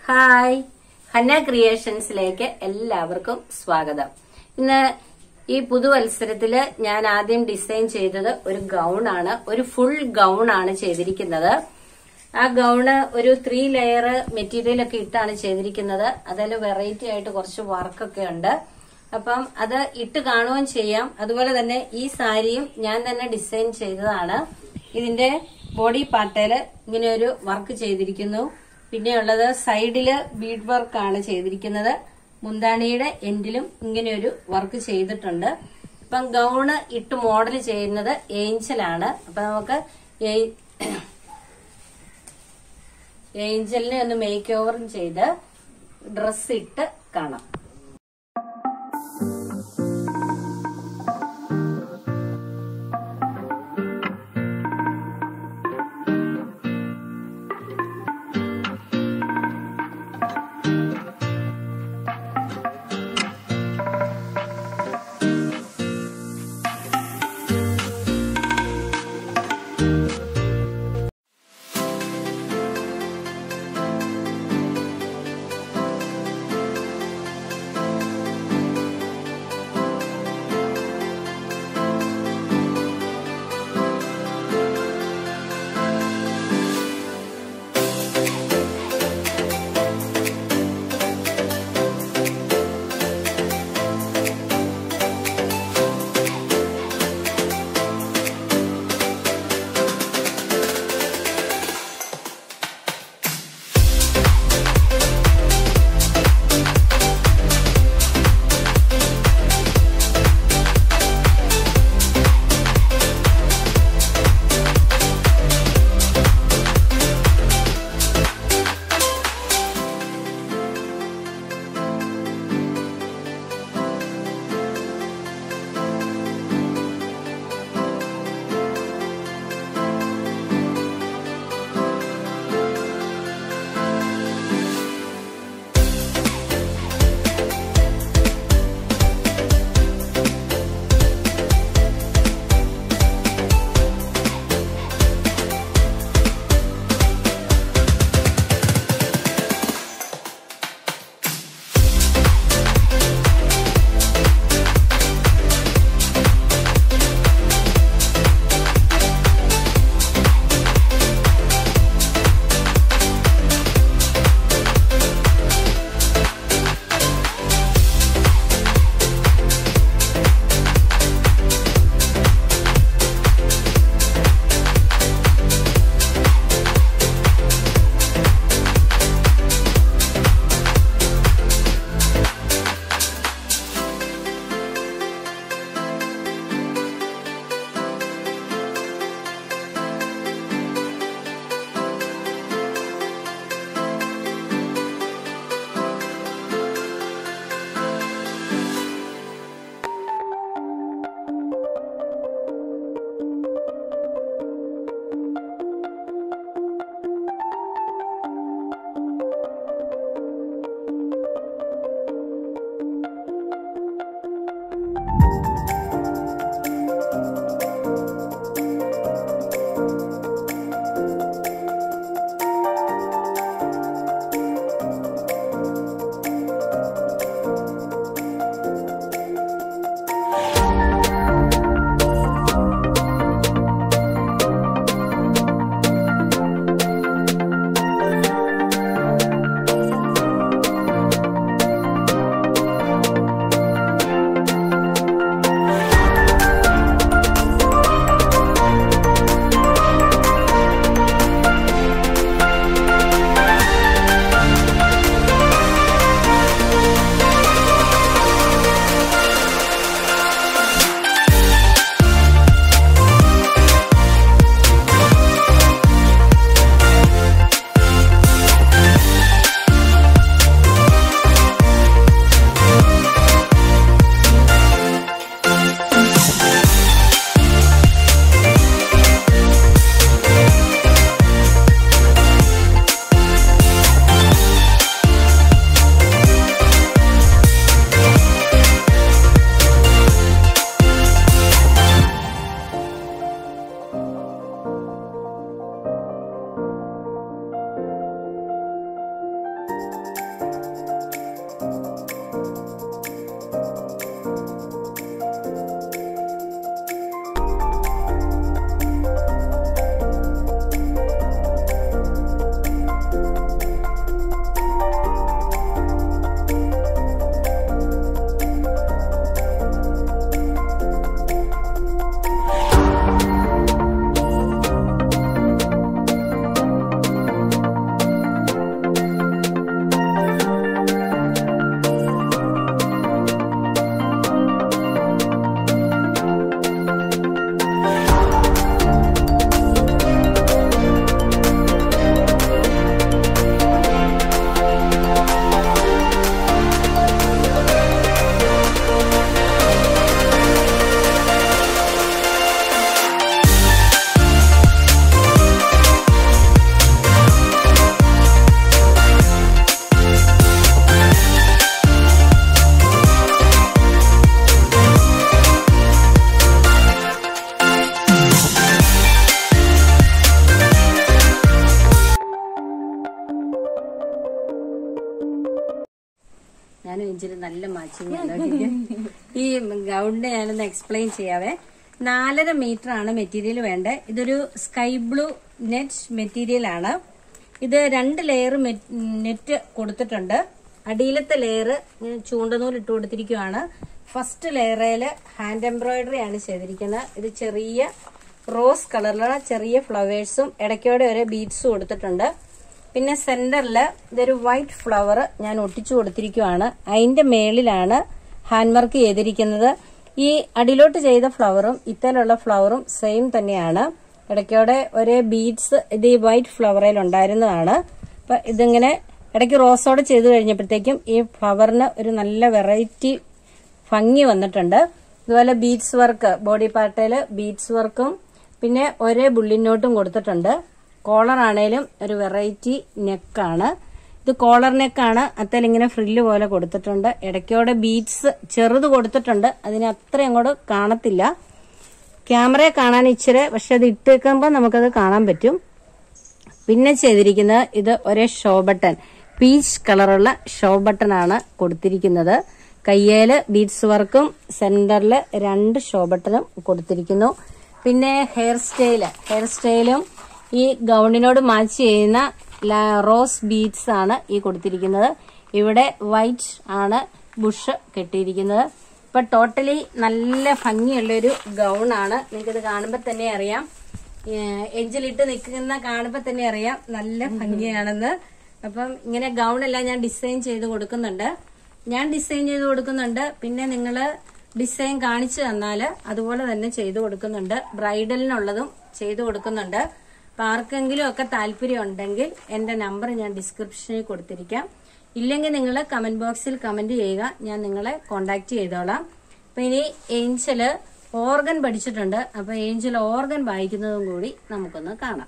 hi Hannah ക്രിയേഷൻസിലേക്ക് എല്ലാവർക്കും സ്വാഗതം ഇന്ന് ഈ പുതുവത്സരത്തില് ഞാൻ ആദ്യം ഡിസൈൻ ചെയ്തത് ഒരു ഗൗൺ ആണ് ഒരു ഫുൾ ഗൗൺ ആണ് ചെയ്തിരിക്കുന്നത് ആ ഗൗണ് ഒരു ത്രീ ലെയർ മെറ്റീരിയൽ ഒക്കെ ഇട്ടാണ് ചെയ്തിരിക്കുന്നത് അതിൽ വെറൈറ്റി ആയിട്ട് കുറച്ച് വർക്കൊക്കെ ഉണ്ട് അപ്പം അത് ഇട്ട് കാണുകയും ചെയ്യാം അതുപോലെ തന്നെ ഈ സാരിയും ഞാൻ തന്നെ ഡിസൈൻ ചെയ്തതാണ് ഇതിന്റെ ബോഡി പാർട്ടില് ഇങ്ങനെ ഒരു വർക്ക് ചെയ്തിരിക്കുന്നു പിന്നെയുള്ളത് സൈഡില് ബീഡ് വർക്ക് ആണ് ചെയ്തിരിക്കുന്നത് മുന്താണിയുടെ എൻഡിലും ഇങ്ങനെ ഒരു വർക്ക് ചെയ്തിട്ടുണ്ട് ഇപ്പം ഗൗണ് ഇട്ട് മോഡൽ ചെയ്യുന്നത് ഏഞ്ചലാണ് അപ്പൊ നമുക്ക് ഏ- ഏഞ്ചലിനെ ഒന്ന് മേക്ക് ഓവറും ചെയ്ത് ഡ്രസ് ഇട്ട് കാണാം ഏഞ്ചിന് നല്ല മാച്ചിങ് ഈ ഗൗണിന്റെ ഞാനൊന്ന് എക്സ്പ്ലെയിൻ ചെയ്യാവേ നാലര മീറ്റർ ആണ് മെറ്റീരിയൽ വേണ്ടത് ഇതൊരു സ്കൈ ബ്ലൂ നെറ്റ് മെറ്റീരിയൽ ആണ് ഇത് രണ്ട് ലെയർ നെറ്റ് കൊടുത്തിട്ടുണ്ട് അടിയിലത്തെ ലെയർ ചൂണ്ടനൂൽ ഇട്ട് കൊടുത്തിരിക്കുവാണ് ഫസ്റ്റ് ലെയറിൽ ഹാൻഡ് എംബ്രോയിഡറി ആണ് ചെയ്തിരിക്കുന്നത് ഇത് ചെറിയ റോസ് കളറിലുള്ള ചെറിയ ഫ്ലവേഴ്സും ഇടയ്ക്കോടെ ഒരു ബീഡ്സും കൊടുത്തിട്ടുണ്ട് പിന്നെ സെന്ററിൽ ഇതൊരു വൈറ്റ് ഫ്ലവർ ഞാൻ ഒട്ടിച്ചു കൊടുത്തിരിക്കുവാണ് അതിന്റെ മേളിലാണ് ഹാൻഡ് വർക്ക് ചെയ്തിരിക്കുന്നത് ഈ അടിയിലോട്ട് ചെയ്ത ഫ്ലവറും ഇത്തരമുള്ള ഫ്ലവറും സെയിം തന്നെയാണ് ഇടയ്ക്കോടെ ഒരേ ബീഡ്സ് ഇത് ഈ വൈറ്റ് ഫ്ലവറിൽ ഉണ്ടായിരുന്നതാണ് അപ്പൊ ഇതിങ്ങനെ ഇടയ്ക്ക് റോസോടെ ചെയ്തു കഴിഞ്ഞപ്പോഴത്തേക്കും ഈ ഫ്ലവറിന് ഒരു നല്ല വെറൈറ്റി ഭംഗി വന്നിട്ടുണ്ട് ഇതുപോലെ ബീഡ്സ് വർക്ക് ബോഡി പാർട്ടിൽ ബീഡ്സ് വർക്കും പിന്നെ ഒരേ ബുള്ളിനോട്ടും കൊടുത്തിട്ടുണ്ട് കോളർ ആണേലും ഒരു വെറൈറ്റി നെക്കാണ് ഇത് കോളർ നെക്കാണ് അത്തൽ ഇങ്ങനെ ഫ്രില്ല് പോലെ കൊടുത്തിട്ടുണ്ട് ഇടയ്ക്കോടെ ബീഡ്സ് ചെറുത് കൊടുത്തിട്ടുണ്ട് അതിന് അത്ര അങ്ങോട്ട് കാണത്തില്ല ക്യാമറയെ കാണാൻ ഇച്ചിരി പക്ഷെ അത് ഇട്ടേക്കുമ്പോൾ നമുക്കത് കാണാൻ പറ്റും പിന്നെ ചെയ്തിരിക്കുന്നത് ഇത് ഒരേ ഷോ ബട്ടൺ പീച്ച് കളറുള്ള ഷോ ബട്ടൺ ആണ് കൊടുത്തിരിക്കുന്നത് കയ്യേല് ബീഡ്സ് വർക്കും സെന്ററിൽ രണ്ട് ഷോ ബട്ടണും കൊടുത്തിരിക്കുന്നു പിന്നെ ഹെയർ സ്റ്റൈല് ഹെയർ സ്റ്റൈലും ഈ ഗൗണിനോട് മാച്ച് ചെയ്യുന്ന ല- റോസ് ബീഡ്സ് ആണ് ഈ കൊടുത്തിരിക്കുന്നത് ഇവിടെ വൈറ്റ് ആണ് ബുഷ് കെട്ടിയിരിക്കുന്നത് ഇപ്പൊ ടോട്ടലി നല്ല ഭംഗിയുള്ളൊരു ഗൗണാണ് നിങ്ങൾക്കിത് കാണുമ്പോൾ തന്നെ അറിയാം ഏഹ് എഞ്ചിലിട്ട് നിൽക്കുന്ന കാണുമ്പോൾ തന്നെ അറിയാം നല്ല ഭംഗിയാണെന്ന് അപ്പം ഇങ്ങനെ ഗൗൺ എല്ലാം ഞാൻ ഡിസൈൻ ചെയ്ത് കൊടുക്കുന്നുണ്ട് ഞാൻ ഡിസൈൻ ചെയ്ത് കൊടുക്കുന്നുണ്ട് പിന്നെ നിങ്ങൾ ഡിസൈൻ കാണിച്ചു തന്നാൽ അതുപോലെ തന്നെ ചെയ്തു കൊടുക്കുന്നുണ്ട് ബ്രൈഡലിനുള്ളതും ചെയ്തു കൊടുക്കുന്നുണ്ട് അപ്പൊ ആർക്കെങ്കിലും ഒക്കെ താല്പര്യം ഉണ്ടെങ്കിൽ എന്റെ നമ്പർ ഞാൻ ഡിസ്ക്രിപ്ഷനിൽ കൊടുത്തിരിക്കാം ഇല്ലെങ്കിൽ നിങ്ങൾ കമന്റ് ബോക്സിൽ കമന്റ് ചെയ്യുക ഞാൻ നിങ്ങളെ കോണ്ടാക്ട് ചെയ്തോളാം അപ്പൊ ഇനി ഏഞ്ചല് ഓർഗൻ പഠിച്ചിട്ടുണ്ട് അപ്പൊ ഏഞ്ചൽ ഓർഗൻ വായിക്കുന്നതും കൂടി നമുക്കൊന്ന് കാണാം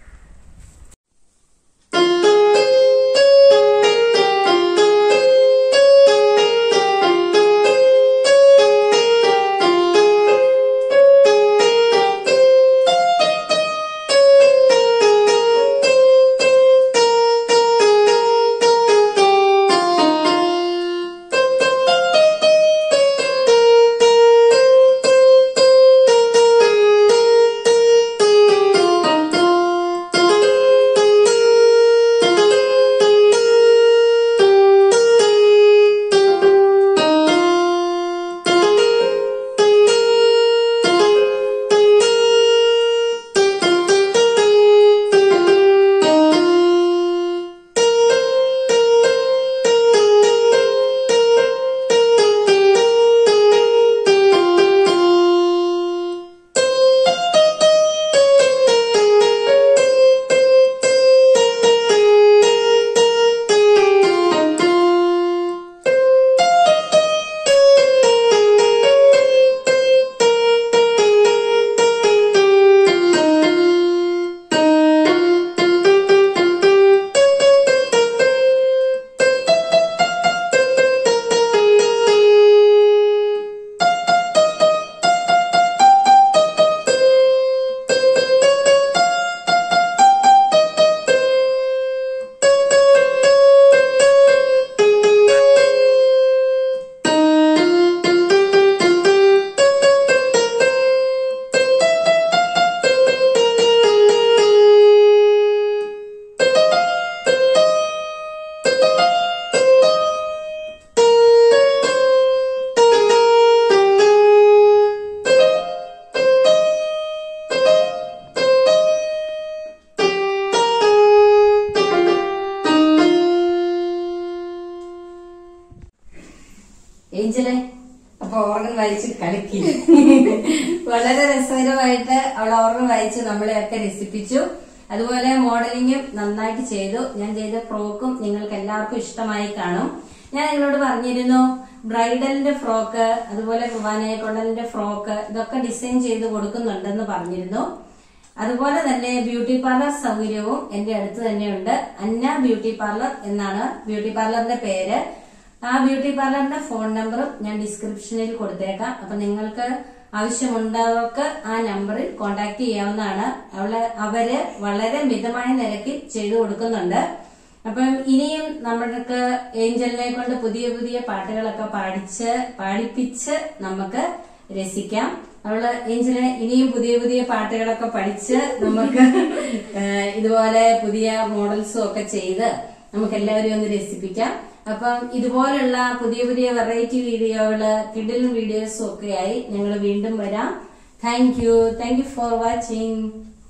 ഏഞ്ചലെ അപ്പൊ ഓർഗൻ വായിച്ച് കളിക്കി വളരെ രസകരമായിട്ട് അവൾ ഓർഗൻ വായിച്ച് നമ്മളെയൊക്കെ രസിപ്പിച്ചു അതുപോലെ മോഡലിംഗും നന്നായിട്ട് ചെയ്തു ഞാൻ ചെയ്ത ഫ്രോക്കും നിങ്ങൾക്ക് എല്ലാവർക്കും ഇഷ്ടമായി കാണും ഞാൻ നിങ്ങളോട് പറഞ്ഞിരുന്നു ബ്രൈഡലിന്റെ ഫ്രോക്ക് അതുപോലെ കുർബാനയെ കൊണ്ടലിന്റെ ഫ്രോക്ക് ഇതൊക്കെ ഡിസൈൻ ചെയ്ത് കൊടുക്കുന്നുണ്ടെന്ന് പറഞ്ഞിരുന്നു അതുപോലെ തന്നെ ബ്യൂട്ടി പാർലർ സൗകര്യവും എന്റെ അടുത്ത് തന്നെയുണ്ട് അന്ന ബ്യൂട്ടി പാർലർ എന്നാണ് ബ്യൂട്ടി പാർലറിന്റെ പേര് ആ ബ്യൂട്ടി പാർലറിന്റെ ഫോൺ നമ്പറും ഞാൻ ഡിസ്ക്രിപ്ഷനിൽ കൊടുത്തേക്കാം അപ്പൊ നിങ്ങൾക്ക് ആവശ്യമുണ്ടവർക്ക് ആ നമ്പറിൽ കോൺടാക്ട് ചെയ്യാവുന്നതാണ് അവള് അവര് വളരെ മിതമായ നിരക്കിൽ ചെയ്തു കൊടുക്കുന്നുണ്ട് അപ്പം ഇനിയും നമ്മൾക്ക് ഏഞ്ചലിനെ കൊണ്ട് പുതിയ പുതിയ പാട്ടുകളൊക്കെ പാടിച്ച് പാടിപ്പിച്ച് നമുക്ക് രസിക്കാം അവള് ഏഞ്ചലിനെ ഇനിയും പുതിയ പുതിയ പാട്ടുകളൊക്കെ പഠിച്ച് നമുക്ക് ഏഹ് ഇതുപോലെ പുതിയ മോഡൽസും ഒക്കെ ചെയ്ത് നമുക്ക് എല്ലാവരെയും ഒന്ന് രസിപ്പിക്കാം അപ്പം ഇതുപോലുള്ള പുതിയ പുതിയ വെറൈറ്റി വീഡിയോകള് കിഡിലും വീഡിയോസും ഒക്കെ ആയി ഞങ്ങൾ വീണ്ടും വരാം thank you thank you for watching